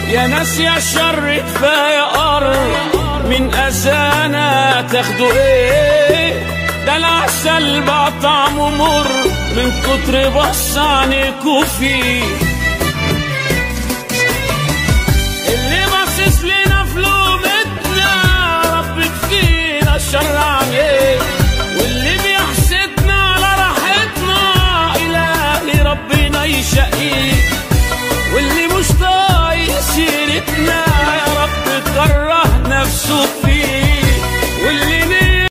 يا ناس يا شر كفاية أرض من أذانا تاخدوا إيه ده العسل بقى طعمه مر من كتر بص عنيكوا فيه اللي باصص لنا في لومتنا رب فينا الشر عليه واللي بيحسدنا على راحتنا إلهي ربنا يشقيه